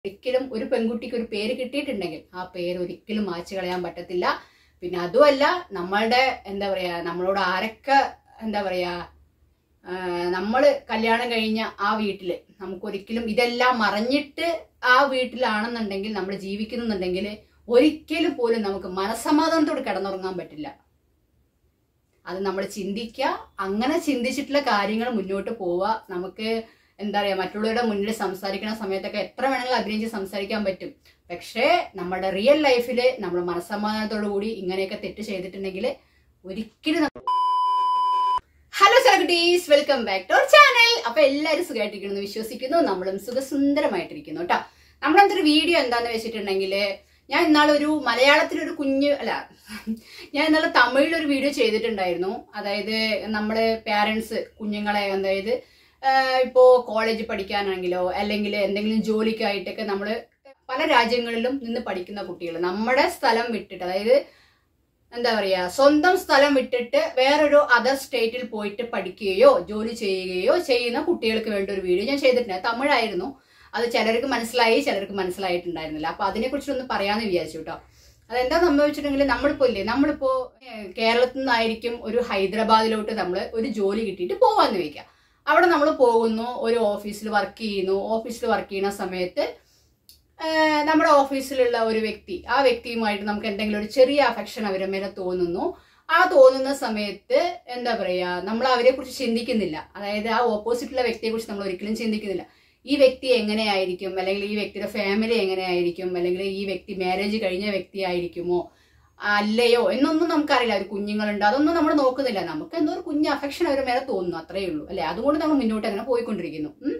ഒരിക്കലും ഒരു പെൺകുട്ടിക്ക് ഒരു പേര് കിട്ടിയിട്ടുണ്ടെങ്കിൽ ആ പേര് ഒരിക്കലും മായ്ച്ചു കളയാൻ പറ്റത്തില്ല പിന്നെ അതുമല്ല നമ്മളുടെ എന്താ പറയാ നമ്മളോട് ആരൊക്കെ എന്താ പറയാ നമ്മൾ കല്യാണം കഴിഞ്ഞ ആ വീട്ടില് നമുക്കൊരിക്കലും ഇതെല്ലാം മറഞ്ഞിട്ട് ആ വീട്ടിലാണെന്നുണ്ടെങ്കിൽ നമ്മൾ ജീവിക്കുന്നുണ്ടെങ്കിൽ ഒരിക്കലും പോലും നമുക്ക് മനസ്സമാധാനത്തോട് കിടന്നുറങ്ങാൻ പറ്റില്ല അത് നമ്മൾ ചിന്തിക്കുക അങ്ങനെ ചിന്തിച്ചിട്ടുള്ള കാര്യങ്ങൾ മുന്നോട്ട് പോവുക നമുക്ക് എന്താ പറയുക മറ്റുള്ളവരുടെ മുന്നിൽ സംസാരിക്കുന്ന സമയത്തൊക്കെ എത്ര വേണമെങ്കിലും അഭിനയിച്ച് സംസാരിക്കാൻ പറ്റും പക്ഷേ നമ്മുടെ റിയൽ ലൈഫിൽ നമ്മൾ മനസ്സമാധാനത്തോടു കൂടി ഇങ്ങനെയൊക്കെ തെറ്റ് ചെയ്തിട്ടുണ്ടെങ്കിൽ ഒരിക്കലും hello celebrities welcome back to our channel അപ്പൊ എല്ലാവരും സുഖമായിട്ടിരിക്കുന്നു എന്ന് വിശ്വസിക്കുന്നു നമ്മളും സുഖസുന്ദരമായിട്ടിരിക്കുന്നു കേട്ടോ നമ്മളത്തെ ഒരു വീഡിയോ എന്താന്ന് വെച്ചിട്ടുണ്ടെങ്കിൽ ഞാൻ ഇന്നാളൊരു മലയാളത്തിലൊരു കുഞ്ഞ് അല്ല ഞാൻ ഇന്നലെ തമിഴിലൊരു വീഡിയോ ചെയ്തിട്ടുണ്ടായിരുന്നു അതായത് നമ്മള് പാരൻസ് കുഞ്ഞുങ്ങളെ അതായത് ആഹ് ഇപ്പോ കോളേജ് പഠിക്കാനാണെങ്കിലോ അല്ലെങ്കിൽ എന്തെങ്കിലും ജോലിക്കായിട്ടൊക്കെ നമ്മൾ പല രാജ്യങ്ങളിലും നിന്ന് പഠിക്കുന്ന കുട്ടികൾ നമ്മുടെ സ്ഥലം വിട്ടിട്ട് അതായത് എന്താ പറയാ സ്വന്തം സ്ഥലം വിട്ടിട്ട് വേറൊരു അതർ സ്റ്റേറ്റിൽ പോയിട്ട് പഠിക്കുകയോ ജോലി ചെയ്യുകയോ ചെയ്യുന്ന കുട്ടികൾക്ക് വേണ്ട ഒരു വീഡിയോ ഞാൻ ചെയ്തിട്ടുണ്ട് തമിഴായിരുന്നു അത് ചിലർക്ക് മനസ്സിലായി ചിലർക്ക് മനസ്സിലായിട്ടുണ്ടായിരുന്നില്ല അപ്പൊ അതിനെ കുറിച്ചൊന്ന് പറയാന്ന് വിചാരിച്ചു കേട്ടോ അതെന്താ സംഭവിച്ചിട്ടുണ്ടെങ്കിൽ നമ്മളിപ്പോ ഇല്ലേ നമ്മളിപ്പോ ഏഹ്, കേരളത്തിൽ നിന്നായിരിക്കും ഒരു ഹൈദരാബാദിലോട്ട് നമ്മൾ ഒരു ജോലി കിട്ടിയിട്ട് പോവാന്ന് വെക്കാം അവിടെ നമ്മൾ പോകുന്നു ഒരു ഓഫീസിൽ വർക്ക് ചെയ്യുന്നു ഓഫീസിൽ വർക്ക് ചെയ്യുന്ന സമയത്ത് ആഹ് നമ്മുടെ ഓഫീസിലുള്ള ഒരു വ്യക്തി ആ വ്യക്തിയുമായിട്ട് നമുക്ക് എന്തെങ്കിലും ഒരു ചെറിയ അഫെക്ഷൻ അവരെ മേലെ തോന്നുന്നു ആ തോന്നുന്ന സമയത്ത് എന്താ പറയാ നമ്മൾ അവരെ കുറിച്ച് ചിന്തിക്കുന്നില്ല അതായത് ആ ഓപ്പോസിറ്റുള്ള വ്യക്തിയെ കുറിച്ച് നമ്മൾ ഒരിക്കലും ചിന്തിക്കുന്നില്ല ഈ വ്യക്തി എങ്ങനെയായിരിക്കും അല്ലെങ്കിൽ ഈ വ്യക്തിയുടെ ഫാമിലി എങ്ങനെയായിരിക്കും അല്ലെങ്കിൽ ഈ വ്യക്തി മാരേജ് കഴിഞ്ഞ വ്യക്തി ആയിരിക്കുമോ അല്ലയോ എന്നൊന്നും നമുക്കറിയില്ല ഒരു കുഞ്ഞുങ്ങളുണ്ട് അതൊന്നും നമ്മൾ നോക്കുന്നില്ല നമുക്ക് എന്തോ ഒരു കുഞ്ഞ് അഫെക്ഷൻ അവരുടെ മേലെ തോന്നുന്നു അത്രയേ ഉള്ളൂ അല്ലെ അതുകൊണ്ട് നമ്മൾ മുന്നോട്ട് അങ്ങനെ പോയിക്കൊണ്ടിരിക്കുന്നു ഉം.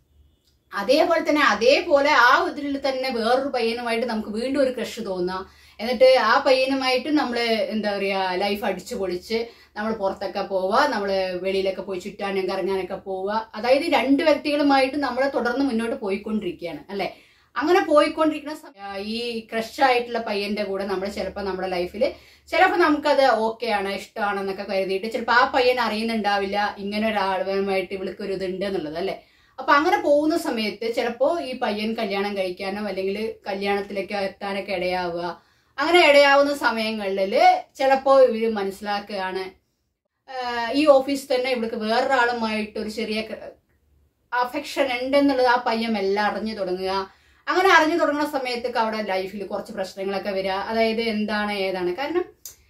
അതേപോലെ തന്നെ അതേപോലെ ആ ഇതിൽ തന്നെ വേറൊരു പയ്യനുമായിട്ട് നമുക്ക് വീണ്ടും ഒരു ക്രഷ് തോന്നാം എന്നിട്ട് ആ പയ്യനുമായിട്ട് നമ്മൾ എന്താ പറയാ ലൈഫ് അടിച്ചു പൊളിച്ച് നമ്മൾ പുറത്തൊക്കെ പോവുക നമ്മൾ വെളിയിലൊക്കെ പോയി ചുറ്റാനും കറങ്ങാനൊക്കെ പോവുക അതായത് രണ്ട് വ്യക്തികളുമായിട്ട് നമ്മൾ തുടർന്ന് മുന്നോട്ട് പോയിക്കൊണ്ടിരിക്കുകയാണ് അല്ലെ അങ്ങനെ പോയിക്കൊണ്ടിരിക്കുന്ന സമയ- ഈ ക്രഷ് ആയിട്ടുള്ള പയ്യന്റെ കൂടെ നമ്മൾ ചിലപ്പോൾ നമ്മുടെ ലൈഫിൽ ചിലപ്പോൾ നമുക്കത് ഓക്കെ ആണ് ഇഷ്ടമാണെന്നൊക്കെ കരുതിയിട്ട് ചിലപ്പോൾ ആ പയ്യൻ അറിയുന്നുണ്ടാവില്ല ഇങ്ങനെ ഒരാളുമായിട്ട് ഇവൾക്ക് ഒരു ഇതുണ്ട് എന്നുള്ളത് അല്ലെ അപ്പൊ അങ്ങനെ പോകുന്ന സമയത്ത് ചിലപ്പോ ഈ പയ്യൻ കല്യാണം കഴിക്കാനോ അല്ലെങ്കിൽ കല്യാണത്തിലേക്ക് എത്താനൊക്കെ ഇടയാവുക അങ്ങനെ ഇടയാവുന്ന സമയങ്ങളിൽ ചിലപ്പോ ഇവര് മനസ്സിലാക്കുകയാണ് ആഹ് ഈ ഓഫീസിൽ തന്നെ ഇവൾക്ക് വേറൊരാളുമായിട്ട് ഒരു ചെറിയ അഫെക്ഷൻ ഉണ്ടെന്നുള്ളത് ആ പയ്യൻ എല്ലാം അറിഞ്ഞു തുടങ്ങുക അങ്ങനെ അറിഞ്ഞു തുടങ്ങുന്ന സമയത്തൊക്കെ അവിടെ ലൈഫിൽ കുറച്ച് പ്രശ്നങ്ങളൊക്കെ വരിക അതായത് എന്താണ് ഏതാണ് കാരണം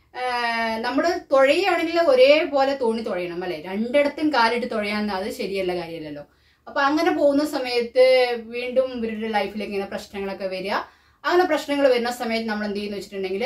നമ്മൾ തുഴയുകയാണെങ്കിൽ ഒരേപോലെ തോണി തുഴയണം അല്ലെ രണ്ടിടത്തും കാലിട്ട് തുഴയാൻ അത് ശരിയല്ല കാര്യമല്ലല്ലോ അപ്പൊ അങ്ങനെ പോകുന്ന സമയത്ത് വീണ്ടും ഇവരുടെ ലൈഫിലേക്ക് ഇങ്ങനെ പ്രശ്നങ്ങളൊക്കെ വരിക അങ്ങനെ പ്രശ്നങ്ങൾ വരുന്ന സമയത്ത് നമ്മൾ എന്ത് ചെയ്യുന്ന വെച്ചിട്ടുണ്ടെങ്കിൽ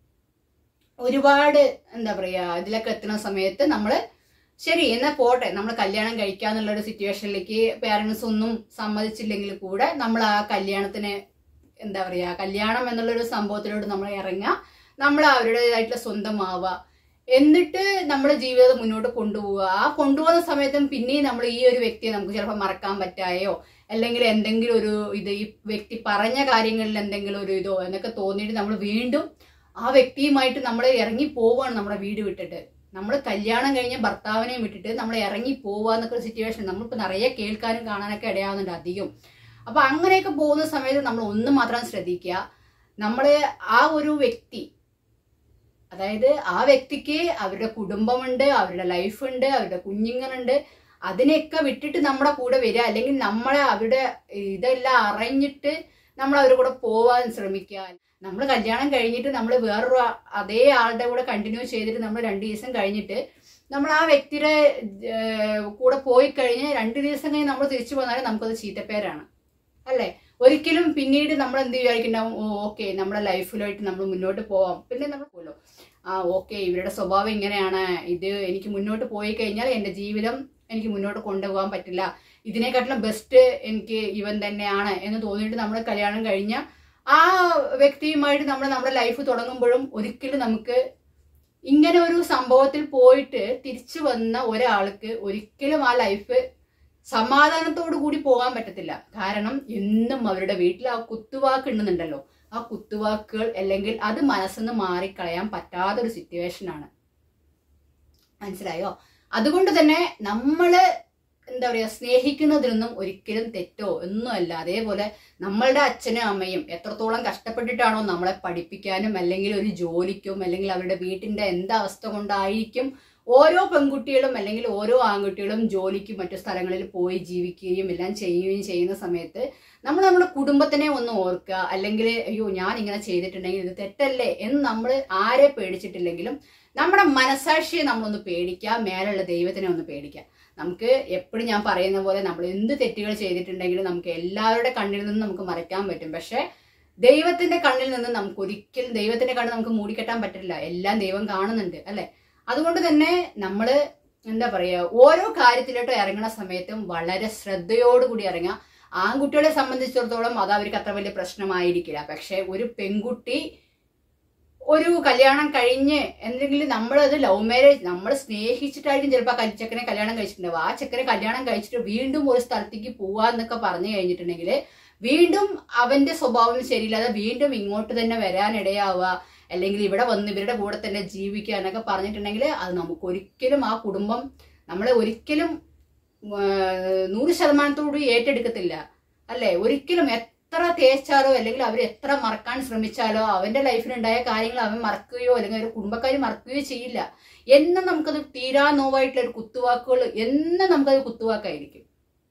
ഒരുപാട് എന്താ പറയാ ഇതിലൊക്കെ എത്തുന്ന സമയത്ത് നമ്മൾ ശരി എന്നാ പോട്ടെ നമ്മൾ കല്യാണം കഴിക്കാന്നുള്ള ഒരു സിറ്റുവേഷനിലേക്ക് പേരൻസ് ഒന്നും സമ്മതിച്ചില്ലെങ്കിൽ കൂടെ നമ്മൾ ആ കല്യാണത്തിന് എന്താ പറയാ കല്യാണം എന്നുള്ളൊരു സംഭവത്തിലോട്ട് നമ്മൾ ഇറങ്ങുക നമ്മൾ അവരുടേതായിട്ടുള്ള സ്വന്തമാവുക എന്നിട്ട് നമ്മുടെ ജീവിതം മുന്നോട്ട് കൊണ്ടുപോവുക ആ കൊണ്ടുപോകുന്ന സമയത്തും പിന്നെയും നമ്മൾ ഈ ഒരു വ്യക്തിയെ നമുക്ക് ചിലപ്പോൾ മറക്കാൻ പറ്റായോ അല്ലെങ്കിൽ എന്തെങ്കിലും ഒരു ഇത് ഈ വ്യക്തി പറഞ്ഞ കാര്യങ്ങളിൽ എന്തെങ്കിലും ഒരു ഇതോ എന്നൊക്കെ തോന്നിയിട്ട് നമ്മൾ വീണ്ടും ആ വ്യക്തിയുമായിട്ട് നമ്മൾ ഇറങ്ങി പോവാണ് നമ്മുടെ വീട് വിട്ടിട്ട് നമ്മൾ കല്യാണം കഴിഞ്ഞ ഭർത്താവിനെയും വിട്ടിട്ട് നമ്മൾ ഇറങ്ങി പോവുക എന്നൊക്കെ ഒരു സിറ്റുവേഷൻ നമ്മളിപ്പോൾ നിറയെ കേൾക്കാനും കാണാനൊക്കെ ഇടയാവുന്നുണ്ട് അധികം അപ്പൊ അങ്ങനെയൊക്കെ പോകുന്ന സമയത്ത് നമ്മൾ ഒന്ന് മാത്രം ശ്രദ്ധിക്കുക നമ്മൾ ആ ഒരു വ്യക്തി അതായത് ആ വ്യക്തിക്ക് അവരുടെ കുടുംബമുണ്ട് അവരുടെ ലൈഫുണ്ട് അവരുടെ കുഞ്ഞുങ്ങളുണ്ട് അതിനെയൊക്കെ വിട്ടിട്ട് നമ്മുടെ കൂടെ വരിക അല്ലെങ്കിൽ നമ്മളെ അവരുടെ ഇതെല്ലാം അറിഞ്ഞിട്ട് നമ്മൾ അവരുടെ കൂടെ പോവാൻ ശ്രമിക്കുക നമ്മൾ കല്യാണം കഴിഞ്ഞിട്ട് നമ്മൾ വേറൊരു ആ- അതേ ആളുടെ കൂടെ കണ്ടിന്യൂ ചെയ്തിട്ട് നമ്മൾ രണ്ട് ദിവസം കഴിഞ്ഞിട്ട് നമ്മൾ ആ വ്യക്തിയുടെ ഏർ, കൂടെ പോയി കഴിഞ്ഞ് രണ്ട് ദിവസം കഴിഞ്ഞ് നമ്മൾ തിരിച്ചു പോന്നാൽ നമുക്കത് ചീത്തപ്പേരാണ് അല്ലേ ഒരിക്കലും പിന്നീട് നമ്മൾ എന്ത് വിചാരിക്കുന്നുണ്ടാവും ഓ ഓക്കെ നമ്മുടെ ലൈഫിലായിട്ട് നമ്മൾ മുന്നോട്ട് പോവാം പിന്നെ നമ്മൾ പോലോ ആ ഓക്കെ ഇവരുടെ സ്വഭാവം ഇങ്ങനെയാണ് ഇത് എനിക്ക് മുന്നോട്ട് പോയി കഴിഞ്ഞാൽ എൻ്റെ ജീവിതം എനിക്ക് മുന്നോട്ട് കൊണ്ടുപോകാൻ പറ്റില്ല ഇതിനെക്കാട്ടിലും ബെസ്റ്റ് എനിക്ക് ഇവൻ തന്നെയാണ് എന്ന് തോന്നിയിട്ട് നമ്മൾ കല്യാണം കഴിഞ്ഞ ആ വ്യക്തിയുമായിട്ട് നമ്മൾ നമ്മുടെ ലൈഫ് തുടങ്ങുമ്പോഴും ഒരിക്കലും നമുക്ക് ഇങ്ങനെ ഒരു സംഭവത്തിൽ പോയിട്ട് തിരിച്ചു വന്ന ഒരാൾക്ക് ഒരിക്കലും ആ ലൈഫ് സമാധാനത്തോടു കൂടി പോകാൻ പറ്റത്തില്ല കാരണം എന്നും അവരുടെ വീട്ടിൽ ആ കുത്തുവാക്ക് ഉണ്ടെന്നുണ്ടല്ലോ ആ കുത്തുവാക്കുകൾ അല്ലെങ്കിൽ അത് മനസ്സിന്ന് മാറിക്കളയാൻ പറ്റാത്തൊരു സിറ്റുവേഷൻ ആണ് മനസ്സിലായോ അതുകൊണ്ട് തന്നെ നമ്മള് എന്താ പറയുക സ്നേഹിക്കുന്നതിലൊന്നും ഒരിക്കലും തെറ്റോ ഒന്നുമല്ല അതേപോലെ നമ്മളുടെ അച്ഛനും അമ്മയും എത്രത്തോളം കഷ്ടപ്പെട്ടിട്ടാണോ നമ്മളെ പഠിപ്പിക്കാനും അല്ലെങ്കിൽ ഒരു ജോലിക്കും അല്ലെങ്കിൽ അവരുടെ വീട്ടിന്റെ എന്താവസ്ഥ കൊണ്ടായിരിക്കും ഓരോ പെൺകുട്ടികളും അല്ലെങ്കിൽ ഓരോ ആൺകുട്ടികളും ജോലിക്ക് മറ്റു സ്ഥലങ്ങളിൽ പോയി ജീവിക്കുകയും എല്ലാം ചെയ്യുകയും ചെയ്യുന്ന സമയത്ത് നമ്മൾ നമ്മുടെ കുടുംബത്തിനെ ഒന്ന് ഓർക്കുക അല്ലെങ്കിൽ അയ്യോ ഞാൻ ഇങ്ങനെ ചെയ്തിട്ടുണ്ടെങ്കിൽ ഇത് തെറ്റല്ലേ എന്ന് നമ്മൾ ആരെ പേടിച്ചിട്ടില്ലെങ്കിലും നമ്മുടെ മനസാക്ഷിയെ നമ്മളൊന്ന് പേടിക്കുക മേലുള്ള ദൈവത്തിനെ ഒന്ന് പേടിക്കുക നമുക്ക് എപ്പോഴും ഞാൻ പറയുന്ന പോലെ നമ്മൾ എന്ത് തെറ്റുകൾ ചെയ്തിട്ടുണ്ടെങ്കിലും നമുക്ക് എല്ലാവരുടെ കണ്ണിൽ നിന്നും നമുക്ക് മറയ്ക്കാൻ പറ്റും പക്ഷെ ദൈവത്തിന്റെ കണ്ണിൽ നിന്ന് നമുക്ക് ഒരിക്കലും ദൈവത്തിന്റെ കണ്ണ് നമുക്ക് മൂടിക്കെട്ടാൻ പറ്റില്ല എല്ലാം ദൈവം കാണുന്നുണ്ട് അല്ലെ അതുകൊണ്ട് തന്നെ നമ്മള് എന്താ പറയാ ഓരോ കാര്യത്തിലോട്ട് ഇറങ്ങുന്ന സമയത്തും വളരെ ശ്രദ്ധയോടുകൂടി ഇറങ്ങുക ആൺകുട്ടികളെ സംബന്ധിച്ചിടത്തോളം അത് അവർക്ക് അത്ര വലിയ പ്രശ്നമായിരിക്കില്ല പക്ഷെ ഒരു പെൺകുട്ടി ഒരു കല്യാണം കഴിഞ്ഞ് എന്തെങ്കിലും നമ്മളത് ലവ് മാരേജ് നമ്മൾ സ്നേഹിച്ചിട്ടായിരിക്കും ചിലപ്പോൾ ആ ചെക്കനെ കല്യാണം കഴിച്ചിട്ടുണ്ടാവും ആ ചെക്കനെ കല്യാണം കഴിച്ചിട്ട് വീണ്ടും ഒരു സ്ഥലത്തേക്ക് പോവാന്നൊക്കെ പറഞ്ഞു കഴിഞ്ഞിട്ടുണ്ടെങ്കിൽ വീണ്ടും അവന്റെ സ്വഭാവം ശരിയില്ലാതെ വീണ്ടും ഇങ്ങോട്ട് തന്നെ വരാനിടയാവുക അല്ലെങ്കിൽ ഇവിടെ വന്ന് ഇവരുടെ കൂടെ തന്നെ ജീവിക്കുക എന്നൊക്കെ പറഞ്ഞിട്ടുണ്ടെങ്കിൽ അത് നമുക്ക് ഒരിക്കലും ആ കുടുംബം നമ്മളെ ഒരിക്കലും ആ, നൂറ് ശതമാനത്തോട് ഏറ്റെടുക്കത്തില്ല അല്ലെ ഒരിക്കലും എത്ര തേച്ചാലോ അല്ലെങ്കിൽ അവർ എത്ര മറക്കാൻ ശ്രമിച്ചാലോ അവന്റെ ലൈഫിലുണ്ടായ കാര്യങ്ങൾ അവൻ മറക്കുകയോ അല്ലെങ്കിൽ ഒരു കുടുംബക്കാർ മറക്കുകയോ ചെയ്യില്ല എന്നും നമുക്കത് തീരാ നോവായിട്ടുള്ള ഒരു കുത്തുവാക്കുകൾ എന്നും നമുക്കത് കുത്തുവാക്കായിരിക്കും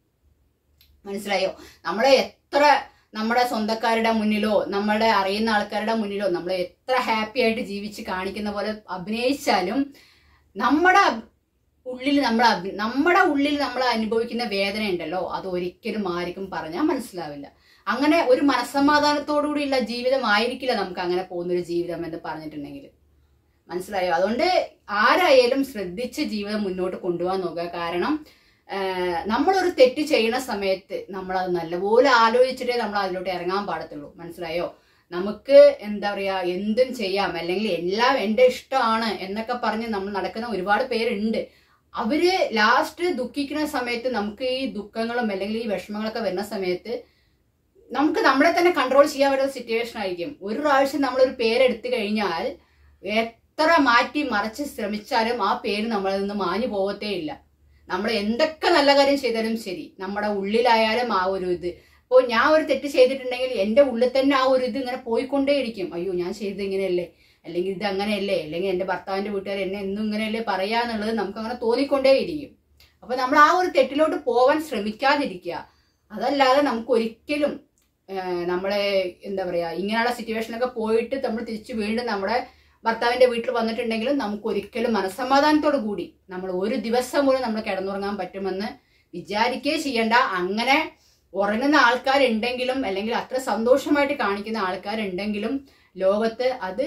മനസ്സിലായോ നമ്മളെ എത്ര നമ്മുടെ സ്വന്തക്കാരുടെ മുന്നിലോ നമ്മുടെ അറിയുന്ന ആൾക്കാരുടെ മുന്നിലോ നമ്മൾ എത്ര ഹാപ്പി ആയിട്ട് ജീവിച്ച് കാണിക്കുന്ന പോലെ അഭിനയിച്ചാലും നമ്മുടെ അഭ്- ഉള്ളിൽ നമ്മൾ അഭി- നമ്മുടെ ഉള്ളിൽ നമ്മൾ അനുഭവിക്കുന്ന വേദന ഉണ്ടല്ലോ അത് ഒരിക്കലും ആർക്കും പറഞ്ഞാൽ മനസ്സിലാവില്ല അങ്ങനെ ഒരു മനസ്സമാധാനത്തോടുകൂടിയുള്ള ജീവിതം ആയിരിക്കില്ല നമുക്ക് അങ്ങനെ പോകുന്നൊരു ജീവിതം എന്ന് പറഞ്ഞിട്ടുണ്ടെങ്കിൽ മനസ്സിലായോ അതുകൊണ്ട് ആരായാലും ശ്രദ്ധിച്ച് ജീവിതം മുന്നോട്ട് കൊണ്ടുപോകാൻ നോക്കുക കാരണം ആഹ് നമ്മളൊരു തെറ്റ് ചെയ്യുന്ന സമയത്ത് നമ്മൾ അത് നല്ലപോലെ ആലോചിച്ചിട്ടേ നമ്മൾ അതിലോട്ട് ഇറങ്ങാൻ പാടത്തുള്ളൂ മനസ്സിലായോ നമുക്ക് എന്താ പറയാ എന്തും ചെയ്യാം അല്ലെങ്കിൽ എല്ലാം എന്റെ ഇഷ്ടമാണ് എന്നൊക്കെ പറഞ്ഞ് നമ്മൾ നടക്കുന്ന ഒരുപാട് പേരുണ്ട് അവര് ലാസ്റ്റ് ദുഃഖിക്കുന്ന സമയത്ത് നമുക്ക് ഈ ദുഃഖങ്ങളും അല്ലെങ്കിൽ ഈ വിഷമങ്ങളൊക്കെ വരുന്ന സമയത്ത് നമുക്ക് നമ്മളെ തന്നെ കൺട്രോൾ ചെയ്യാൻ പറ്റുന്ന സിറ്റുവേഷൻ ആയിരിക്കും ഒരു പ്രാവശ്യം നമ്മളൊരു പേരെടുത്തു കഴിഞ്ഞാൽ എത്ര മാറ്റി മറിച്ച് ശ്രമിച്ചാലും ആ പേര് നമ്മളിൽ നിന്ന് മാഞ്ഞു പോകത്തേ ഇല്ല നമ്മൾ എന്തൊക്കെ നല്ല കാര്യം ചെയ്താലും ശരി നമ്മുടെ ഉള്ളിലായാലും ആ ഒരു ഇത് ഇപ്പോൾ ഞാൻ ഒരു തെറ്റ് ചെയ്തിട്ടുണ്ടെങ്കിൽ എൻ്റെ ഉള്ളിൽ തന്നെ ആ ഒരു ഇത് ഇങ്ങനെ പോയിക്കൊണ്ടേയിരിക്കും അയ്യോ ഞാൻ ചെയ്തത് ഇങ്ങനെയല്ലേ അല്ലെങ്കിൽ ഇത് അങ്ങനെയല്ലേ അല്ലെങ്കിൽ എൻ്റെ ഭർത്താവിൻ്റെ വീട്ടുകാർ എന്നെ എന്നും ഇങ്ങനെയല്ലേ പറയാന്നുള്ളത് നമുക്ക് അങ്ങനെ തോന്നിക്കൊണ്ടേയിരിക്കും അപ്പൊ നമ്മൾ ആ ഒരു തെറ്റിലോട്ട് പോവാൻ ശ്രമിക്കാതിരിക്കുക അതല്ലാതെ നമുക്ക് ഒരിക്കലും ആഹ് നമ്മളെ എന്താ പറയാ ഇങ്ങനെയുള്ള സിറ്റുവേഷനൊക്കെ പോയിട്ട് നമ്മൾ തിരിച്ചു വീണ്ടും നമ്മുടെ ഭർത്താവിന്റെ വീട്ടിൽ വന്നിട്ടുണ്ടെങ്കിലും നമുക്ക് ഒരിക്കലും മനസ്സമാധാനത്തോടു കൂടി നമ്മൾ ഒരു ദിവസം പോലും നമ്മൾ കിടന്നുറങ്ങാൻ പറ്റുമെന്ന് വിചാരിക്കുകയേ ചെയ്യണ്ട അങ്ങനെ ഉറങ്ങുന്ന ആൾക്കാരുണ്ടെങ്കിലും അല്ലെങ്കിൽ അത്ര സന്തോഷമായിട്ട് കാണിക്കുന്ന ആൾക്കാരുണ്ടെങ്കിലും ലോകത്ത് അത്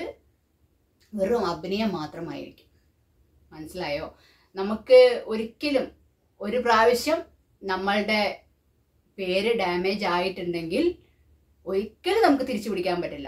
വെറും അഭിനയം മാത്രമായിരിക്കും മനസ്സിലായോ നമുക്ക് ഒരിക്കലും ഒരു പ്രാവശ്യം നമ്മളുടെ പേര് ഡാമേജ് ആയിട്ടുണ്ടെങ്കിൽ ഒരിക്കലും നമുക്ക് തിരിച്ചു പിടിക്കാൻ പറ്റില്ല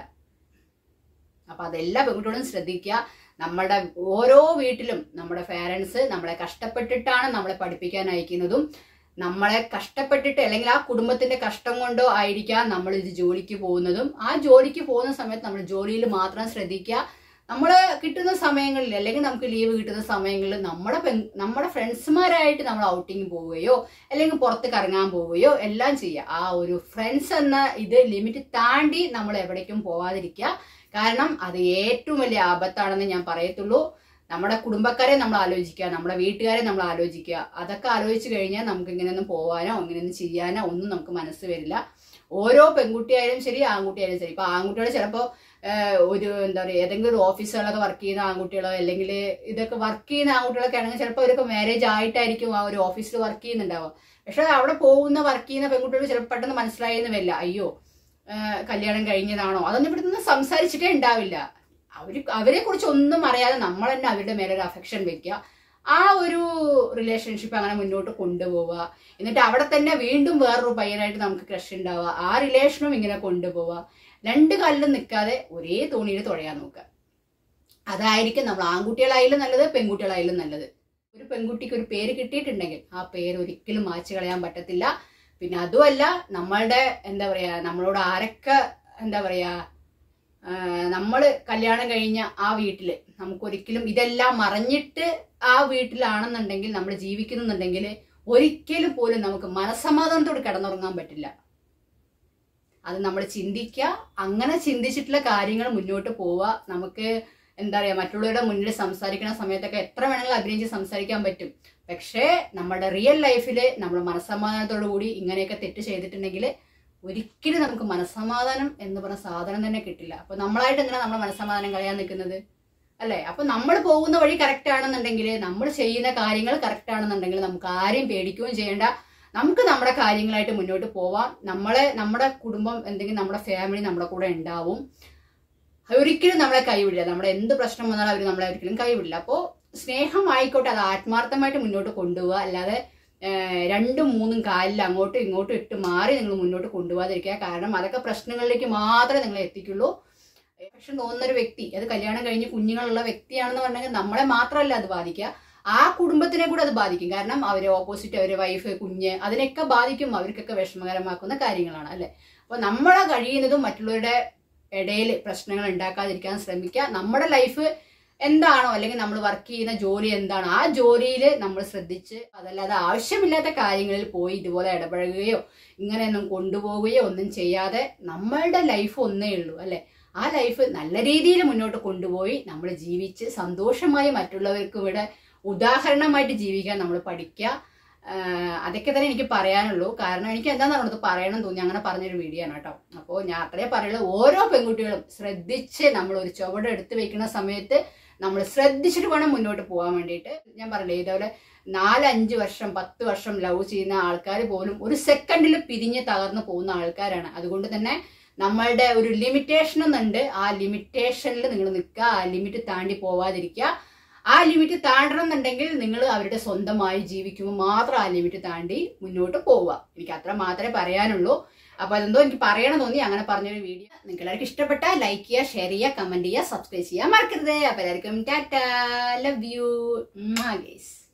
അപ്പൊ അതെല്ലാ പെൺകുട്ടികളും ശ്രദ്ധിക്കുക നമ്മുടെ ഓരോ വീട്ടിലും നമ്മുടെ പേരൻസ് നമ്മളെ കഷ്ടപ്പെട്ടിട്ടാണ് നമ്മളെ പഠിപ്പിക്കാൻ അയക്കുന്നതും നമ്മളെ കഷ്ടപ്പെട്ടിട്ട് അല്ലെങ്കിൽ ആ കുടുംബത്തിന്റെ കഷ്ടം കൊണ്ടോ ആയിരിക്കാം നമ്മൾ ഇത് ജോലിക്ക് പോകുന്നതും ആ ജോലിക്ക് പോകുന്ന സമയത്ത് നമ്മൾ ജോലിയിൽ മാത്രം ശ്രദ്ധിക്കുക നമ്മൾ കിട്ടുന്ന സമയങ്ങളിൽ അല്ലെങ്കിൽ നമുക്ക് ലീവ് കിട്ടുന്ന സമയങ്ങളിൽ നമ്മുടെ പെൺ നമ്മുടെ ഫ്രണ്ട്സുമാരായിട്ട് നമ്മൾ ഔട്ടിങ് പോവുകയോ അല്ലെങ്കിൽ പുറത്ത് കറങ്ങാൻ പോവുകയോ എല്ലാം ചെയ്യുക ആ ഒരു ഫ്രണ്ട്സ് എന്ന ഇത് ലിമിറ്റ് താണ്ടി നമ്മൾ എവിടേക്കും പോവാതിരിക്കുക കാരണം അത് ഏറ്റവും വലിയ ആപത്താണെന്ന് ഞാൻ പറയത്തുള്ളൂ നമ്മുടെ കുടുംബക്കാരെ നമ്മൾ ആലോചിക്കുക നമ്മുടെ വീട്ടുകാരെ നമ്മൾ ആലോചിക്കുക അതൊക്കെ ആലോചിച്ച് കഴിഞ്ഞാൽ നമുക്ക് ഇങ്ങനെയൊന്നും പോവാനോ ഇങ്ങനെയൊന്നും ചെയ്യാനോ ഒന്നും നമുക്ക് മനസ്സ് വരില്ല ഓരോ പെൺകുട്ടിയായാലും ശരി ആൺകുട്ടിയായാലും ശരി ഇപ്പൊ ആൺകുട്ടികൾ ചിലപ്പോൾ ഒരു എന്താ പറയുക ഏതെങ്കിലും ഒരു ഓഫീസുകളൊക്കെ വർക്ക് ചെയ്യുന്ന ആൺകുട്ടികളോ അല്ലെങ്കിൽ ഇതൊക്കെ വർക്ക് ചെയ്യുന്ന ആൺകുട്ടികളൊക്കെ ആണെങ്കിൽ ചിലപ്പോൾ അവരൊക്കെ മാരേജ് ആയിട്ടായിരിക്കും ആ ഒരു ഓഫീസിൽ വർക്ക് ചെയ്യുന്നുണ്ടാവുക പക്ഷെ അവിടെ പോകുന്ന വർക്ക് ചെയ്യുന്ന പെൺകുട്ടികൾ ചിലപ്പോൾ പെട്ടെന്ന് മനസ്സിലായെന്ന് വരില്ല അയ്യോ ആ, കല്യാണം കഴിഞ്ഞതാണോ അതൊന്നും ഇവിടെ നിന്ന് സംസാരിച്ചിട്ടേ ഉണ്ടാവില്ല അവർ അവരെ കുറിച്ച് ഒന്നും അറിയാതെ നമ്മൾ തന്നെ അവരുടെ മേലെ ഒരു അഫെക്ഷൻ വെക്കുക ആ ഒരു റിലേഷൻഷിപ്പ് അങ്ങനെ മുന്നോട്ട് കൊണ്ടുപോവുക എന്നിട്ട് അവിടെ തന്നെ വീണ്ടും വേറൊരു പയ്യനായിട്ട് നമുക്ക് ക്രഷ് ഉണ്ടാവുക ആ റിലേഷനും ഇങ്ങനെ കൊണ്ടുപോവുക രണ്ട് കാലിലും നിൽക്കാതെ ഒരേ തോണിയിൽ തുഴയാൻ നോക്കുക അതായിരിക്കും നമ്മൾ ആൺകുട്ടികളായാലും നല്ലത് പെൺകുട്ടികളായാലും നല്ലത് ഒരു പെൺകുട്ടിക്ക് ഒരു പേര് കിട്ടിയിട്ടുണ്ടെങ്കിൽ ആ പേര് ഒരിക്കലും മായ്ച്ചു കളയാൻ പറ്റത്തില്ല പിന്നെ അതുമല്ല നമ്മളുടെ എന്താ പറയാ നമ്മളോട് ആരൊക്കെ എന്താ പറയാ നമ്മൾ കല്യാണം കഴിഞ്ഞ ആ വീട്ടില് നമുക്കൊരിക്കലും ഇതെല്ലാം മറഞ്ഞിട്ട് ആ വീട്ടിലാണെന്നുണ്ടെങ്കിൽ നമ്മൾ ജീവിക്കുന്നുണ്ടെങ്കിൽ ഒരിക്കലും പോലും നമുക്ക് മനസ്സമാധാനത്തോട് കിടന്നുറങ്ങാൻ പറ്റില്ല അത് നമ്മൾ ചിന്തിക്കുക അങ്ങനെ ചിന്തിച്ചിട്ടുള്ള കാര്യങ്ങൾ മുന്നോട്ട് പോവുക നമുക്ക് എന്താ പറയുക മറ്റുള്ളവരുടെ മുന്നിൽ സംസാരിക്കുന്ന സമയത്തൊക്കെ എത്ര വേണമെങ്കിലും അഭിനയിച്ച് സംസാരിക്കാൻ പറ്റും പക്ഷേ നമ്മുടെ റിയൽ ലൈഫിൽ നമ്മൾ മനസ്സമാധാനത്തോടു കൂടി ഇങ്ങനെയൊക്കെ തെറ്റ് ചെയ്തിട്ടുണ്ടെങ്കിൽ ഒരിക്കലും നമുക്ക് മനസ്സമാധാനം എന്ന് പറഞ്ഞ സാധനം തന്നെ കിട്ടില്ല അപ്പൊ നമ്മളായിട്ട് എന്തിനാ നമ്മൾ മനസ്സമാധാനം കളയാൻ നിൽക്കുന്നത് അല്ലേ അപ്പൊ നമ്മൾ പോകുന്ന വഴി കറക്റ്റ് ആണെന്നുണ്ടെങ്കിൽ നമ്മൾ ചെയ്യുന്ന കാര്യങ്ങൾ കറക്റ്റ് ആണെന്നുണ്ടെങ്കിൽ നമുക്ക് ആരെയും പേടിക്കുകയും ചെയ്യേണ്ട നമുക്ക് നമ്മുടെ കാര്യങ്ങളായിട്ട് മുന്നോട്ട് പോവാം നമ്മളെ നമ്മുടെ കുടുംബം എന്തെങ്കിലും നമ്മുടെ ഫാമിലി നമ്മുടെ കൂടെ ഉണ്ടാവും ഒരിക്കലും നമ്മളെ കൈവിടില്ല നമ്മുടെ എന്ത് പ്രശ്നം വന്നാലും അവർ നമ്മളെ ഒരിക്കലും കൈവിടില്ല അപ്പോൾ സ്നേഹം ആയിക്കോട്ടെ അത് ആത്മാർത്ഥമായിട്ട് മുന്നോട്ട് കൊണ്ടുപോവുക അല്ലാതെ ഏഹ്, രണ്ടും മൂന്നും കാലിൽ അങ്ങോട്ടും ഇങ്ങോട്ടും ഇട്ട് മാറി നിങ്ങൾ മുന്നോട്ട് കൊണ്ടുപോകാതിരിക്കുക കാരണം അതൊക്കെ പ്രശ്നങ്ങളിലേക്ക് മാത്രമേ നിങ്ങളെ എത്തിക്കുള്ളൂ പക്ഷെ തോന്നുന്ന ഒരു വ്യക്തി അത് കല്യാണം കഴിഞ്ഞ് കുഞ്ഞുങ്ങളുള്ള വ്യക്തിയാണെന്ന് പറഞ്ഞെങ്കിൽ നമ്മളെ മാത്രമല്ല അത് ബാധിക്കുക ആ കുടുംബത്തിനെ കൂടെ അത് ബാധിക്കും കാരണം അവരെ ഓപ്പോസിറ്റ് അവരെ വൈഫ് കുഞ്ഞ് അതിനൊക്കെ ബാധിക്കും അവർക്കൊക്കെ വിഷമകരമാക്കുന്ന കാര്യങ്ങളാണ് അല്ലെ അപ്പൊ നമ്മളെ കഴിയുന്നതും മറ്റുള്ളവരുടെ ഇടയിൽ പ്രശ്നങ്ങൾ ഉണ്ടാക്കാതിരിക്കാൻ ശ്രമിക്കുക നമ്മുടെ ലൈഫ് എന്താണോ അല്ലെങ്കിൽ നമ്മൾ വർക്ക് ചെയ്യുന്ന ജോലി എന്താണോ ആ ജോലിയിൽ നമ്മൾ ശ്രദ്ധിച്ച് അതല്ലാതെ ആവശ്യമില്ലാത്ത കാര്യങ്ങളിൽ പോയി ഇതുപോലെ ഇടപഴകുകയോ ഇങ്ങനെയൊന്നും കൊണ്ടുപോവുകയോ ഒന്നും ചെയ്യാതെ നമ്മളുടെ ലൈഫ് ഒന്നേ ഉള്ളൂ അല്ലെ ആ ലൈഫ് നല്ല രീതിയിൽ മുന്നോട്ട് കൊണ്ടുപോയി നമ്മൾ ജീവിച്ച് സന്തോഷമായി മറ്റുള്ളവർക്ക് ഇവിടെ ഉദാഹരണമായിട്ട് ജീവിക്കാൻ നമ്മൾ പഠിക്കുക ആഹ് അതൊക്കെ തന്നെ എനിക്ക് പറയാനുള്ളൂ കാരണം എനിക്ക് എന്താണെന്ന് പറഞ്ഞത് പറയണം തോന്നി അങ്ങനെ പറഞ്ഞൊരു വീഡിയോ ആണ് കേട്ടോ അപ്പോൾ ഞാൻ അത്രേ പറയുള്ളൂ ഓരോ പെൺകുട്ടികളും ശ്രദ്ധിച്ച് നമ്മൾ ഒരു ചുവട് എടുത്ത് വെക്കുന്ന സമയത്ത് നമ്മൾ ശ്രദ്ധിച്ചിട്ട് വേണം മുന്നോട്ട് പോകാൻ വേണ്ടിയിട്ട് ഞാൻ പറഞ്ഞില്ലേ ഇതേപോലെ നാലഞ്ച് വർഷം പത്ത് വർഷം ലവ് ചെയ്യുന്ന ആൾക്കാർ പോലും ഒരു സെക്കൻഡിൽ പിരിഞ്ഞ് തകർന്നു പോകുന്ന ആൾക്കാരാണ് അതുകൊണ്ട് തന്നെ നമ്മളുടെ ഒരു ലിമിറ്റേഷൻ എന്നുണ്ട് ആ ലിമിറ്റേഷനിൽ നിങ്ങൾ നിൽക്കുക ആ ലിമിറ്റ് താണ്ടി പോവാതിരിക്കുക ആ ലിമിറ്റ് താണ്ടണം എന്നുണ്ടെങ്കിൽ നിങ്ങൾ അവരുടെ സ്വന്തമായി ജീവിക്കുമ്പോൾ മാത്രം ആ ലിമിറ്റ് താണ്ടി മുന്നോട്ട് പോവുക എനിക്ക് അത്ര മാത്രമേ പറയാനുള്ളൂ അപ്പൊ അതെന്തോ എനിക്ക് പറയണം തോന്നി അങ്ങനെ പറഞ്ഞൊരു വീഡിയോ നിങ്ങൾക്ക് എല്ലാവർക്കും ഇഷ്ടപ്പെട്ടാൽ ലൈക്ക് ചെയ്യുക ഷെയർ ചെയ്യുക കമന്റ് ചെയ്യുക സബ്സ്ക്രൈബ് ചെയ്യാൻ മറക്കരുത് അപ്പൊ എല്ലാവർക്കും ടാറ്റ ലവ് യു ഗേസ്